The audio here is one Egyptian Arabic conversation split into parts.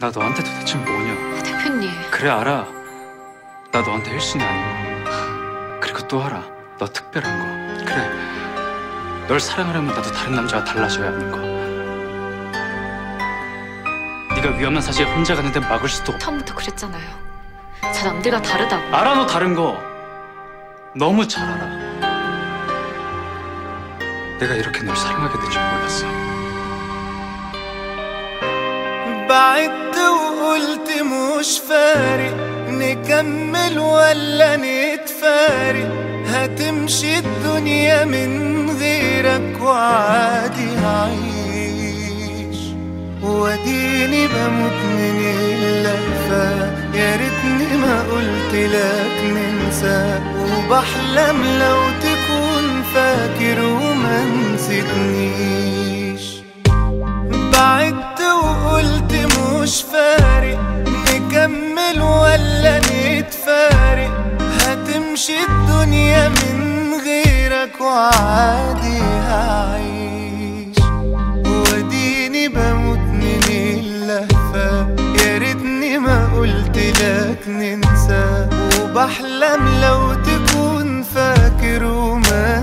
나 너한테 도대체 뭐냐? 아, 대표님. 그래 알아. 나 너한테 1순위 아닌 거. 그리고 또 알아. 너 특별한 거. 그래. 널 사랑하려면 나도 다른 남자와 달라져야 하는 거. 네가 위험한 사지에 혼자 가는데 막을 수도 없. 처음부터 그랬잖아요. 저 남들과 다르다고. 알아 너 다른 거. 너무 잘 알아. 내가 이렇게 널 사랑하게 될 줄 몰랐어. بعدت وقلت مش فارق نكمل ولا نتفارق هتمشي الدنيا من غيرك وعادي هعيش واديني بموت من اللهفة يا ريتني ما قلت لك ننسى وبحلم لو تكون فاكر وما نسيتنيش بعدت وقلت مش فارق نكمل ولا نتفارق هتمشي الدنيا من غيرك وعادي هعيش واديني بموت من اللهفة يا ريتني ما قلت لك ننسى وبحلم لو تكون فاكر وما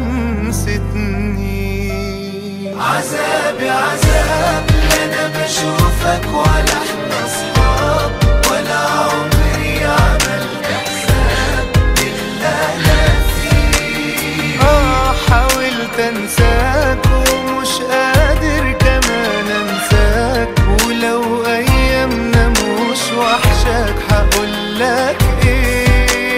نسيتني عذابي عذاب لا انا بشوفك ولا احنا اصحاب ولا عمري عملت حساب الا انا فيه اه حاولت انساك ومش قادر كمان انساك ولو ايامنا مش وحشاك هقول لك ايه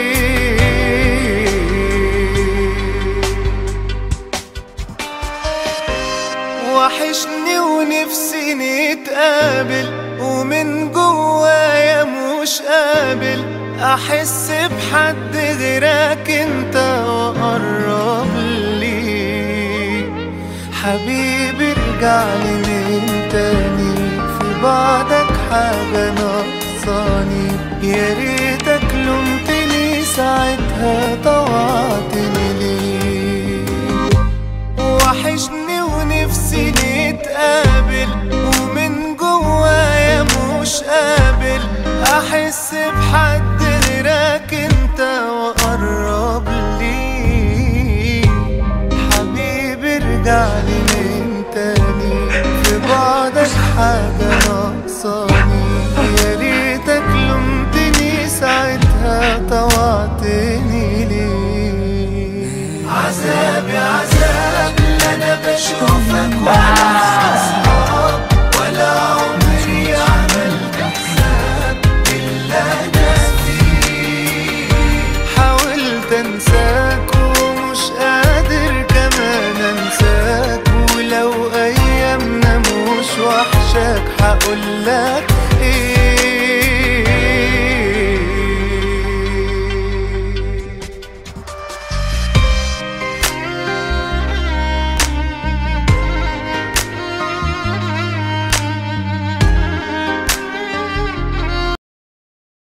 وحشني ونفسي نتقابل ومن جوايا مش قابل احس بحد غيرك انت واقرب لي حبيبي ارجع لي من تاني في بعدك حاجة ناقصاني يا ريتك لومتني ساعتها طوعتني ليه وحشني ونفسي نتقابل ومن جوايا مش قابل احس